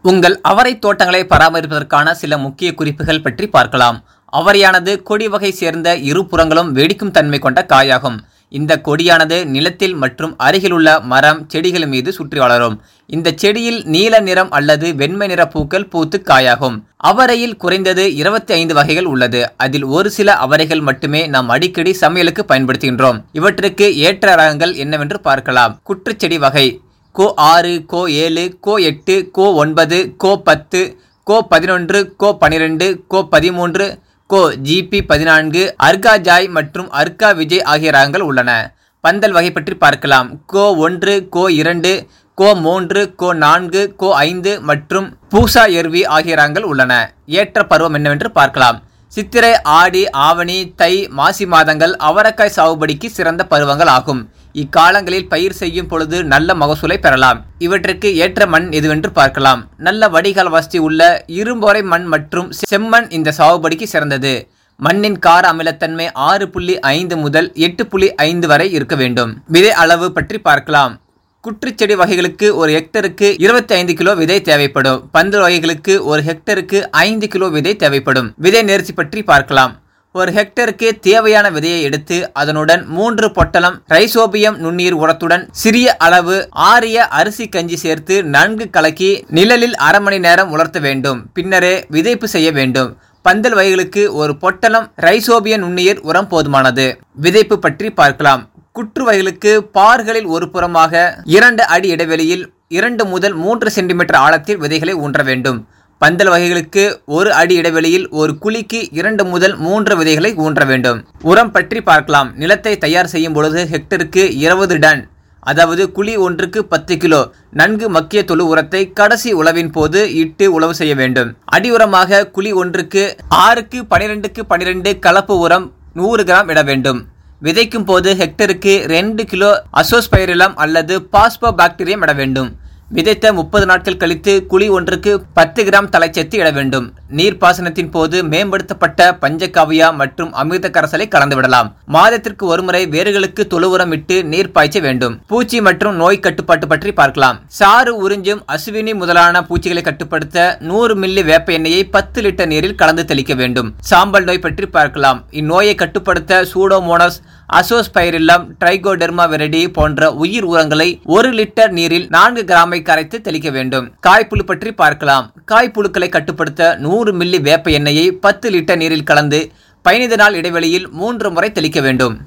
உங்கள் அவரை தோட்டங்களை பராமரிப்பதற்கான சில முக்கிய குறிப்புகள் பற்றி பார்க்கலாம் அவரையானது கொடி வகை சேர்ந்த இரு புறங்களும் வெடிக்கும் தன்மை கொண்ட காயாகும் இந்த கொடியானது நிலத்தில் மற்றும் அருகிலுள்ள மரம் செடிகள் மீது சுற்றி வளரும் இந்த செடியில் நீல நிறம் அல்லது வெண்மை நிற பூக்கள் பூத்து காயாகும் அவரையில் குறைந்தது இருபத்தி ஐந்து வகைகள் உள்ளது அதில் ஒரு சில அவரைகள் மட்டுமே நாம் அடிக்கடி சமையலுக்கு பயன்படுத்துகின்றோம் இவற்றுக்கு ஏற்ற ரகங்கள் என்னவென்று பார்க்கலாம் குற்றுச்செடி வகை கோ ஆறு கோ ஏழு கோ எட்டு கோ ஒன்பது கோ பத்து கோ பதினொன்று கோ பனிரெண்டு கோ பதிமூன்று கோ ஜிபி பதினான்கு அர்கா ஜாய் மற்றும் அர்கா விஜய் ஆகிய ரகங்கள் உள்ளன பந்தல் வகை பற்றி பார்க்கலாம் கோ ஒன்று கோ இரண்டு கோ மூன்று கோ நான்கு கோ ஐந்து மற்றும் பூசா எர்வி ஆகிய ரகங்கள் உள்ளன ஏற்ற பருவம் என்னவென்று பார்க்கலாம் சித்திரை ஆடி ஆவணி தை மாசி மாதங்கள் அவரக்காய் சாகுபடிக்கு சிறந்த பருவங்கள் ஆகும் இக்காலங்களில் பயிர் செய்யும் பொழுது நல்ல மகசூலை பெறலாம் இவற்றுக்கு ஏற்ற மண் எதுவென்று பார்க்கலாம் நல்ல வடிகால் வசதி உள்ள இரும்பொறை மண் மற்றும் செம்மண் இந்த சாகுபடிக்கு சிறந்தது மண்ணின் கார அமிலத்தன்மை ஆறு புள்ளி ஐந்து முதல் எட்டு புள்ளி ஐந்து வரை இருக்க வேண்டும் விதை அளவு பற்றி பார்க்கலாம் குற்றுச்செடி வகைகளுக்கு ஒரு ஹெக்டருக்கு இருபத்தி ஐந்து கிலோ விதை தேவைப்படும் பந்து வகைகளுக்கு ஒரு ஹெக்டருக்கு ஐந்து கிலோ விதை தேவைப்படும் விதை நேர்ச்சி பற்றி பார்க்கலாம் ஒரு ஹெக்டருக்கு தேவையான விதையை எடுத்து அதனுடன் மூன்று பொட்டலம் ரைசோபியம் நுண்ணீர் உரத்துடன் சிறிய அளவு ஆரிய அரிசி கஞ்சி சேர்த்து நன்கு கலக்கி நிழலில் அரை மணி நேரம் உலர்த்த வேண்டும் பின்னரே விதைப்பு செய்ய வேண்டும் பந்தல் வகைகளுக்கு ஒரு பொட்டலம் ரைசோபியம் நுண்ணுயிர் உரம் போதுமானது விதைப்பு பற்றி பார்க்கலாம் குற்று வகைகளுக்கு பார்களில் ஒரு புறமாக இரண்டு அடி இடைவெளியில் இரண்டு முதல் மூன்று சென்டிமீட்டர் ஆழத்தில் விதைகளை ஊன்ற வேண்டும் பந்தல் வகைகளுக்கு ஒரு அடி இடைவெளியில் ஒரு குழிக்கு இரண்டு முதல் மூன்று விதைகளை ஊன்ற வேண்டும் உரம் பற்றி பார்க்கலாம் நிலத்தை தயார் செய்யும் பொழுது ஹெக்டருக்கு இருபது டன் அதாவது குழி ஒன்றுக்கு பத்து கிலோ நன்கு மக்கிய தொழு உரத்தை கடைசி உழவின் போது இட்டு உழவு செய்ய வேண்டும் அடி உரமாக குழி ஒன்றுக்கு ஆறுக்கு பனிரெண்டுக்கு பனிரெண்டு கலப்பு உரம் நூறு கிராம் இட வேண்டும் விதைக்கும் போது ஹெக்டருக்கு ரெண்டு கிலோ அசோஸ்பைரிலம் அல்லது பாஸ்போ பாக்டீரியம் இட வேண்டும் விதைத்த முப்பது நாட்கள் கழித்து குழி ஒன்றுக்கு பத்து கிராம் தலைச்சத்து இட வேண்டும் நீர்ப்பாசனத்தின் போது மேம்படுத்தப்பட்ட பஞ்சகாவியா மற்றும் அமிர்த கரைசலை கலந்து விடலாம் மாதத்திற்கு ஒருமுறை வேர்களுக்கு தொழு உரம் இட்டு நீர் பாய்ச்ச வேண்டும் பூச்சி மற்றும் நோய் கட்டுப்பாட்டு பற்றி பார்க்கலாம் சாறு உறிஞ்சும் அசுவினி முதலான பூச்சிகளை கட்டுப்படுத்த நூறு மில்லி வேப்ப எண்ணெயை பத்து லிட்டர் நீரில் கலந்து தெளிக்க வேண்டும் சாம்பல் நோய் பற்றி பார்க்கலாம் இந்நோயை கட்டுப்படுத்த சூடோமோனஸ் அசோஸ்பைரில்லம் ட்ரைகோடெர்மா வெரடி போன்ற உயிர் உரங்களை ஒரு லிட்டர் நீரில் நான்கு கிராமை கரைத்து தெளிக்க வேண்டும் காய்ப்புழு பற்றி பார்க்கலாம் காய்ப்புழுக்களை கட்டுப்படுத்த நூறு மில்லி வேப்ப எண்ணெயை பத்து லிட்டர் நீரில் கலந்து பதினைந்து நாள் இடைவெளியில் மூன்று முறை தெளிக்க வேண்டும்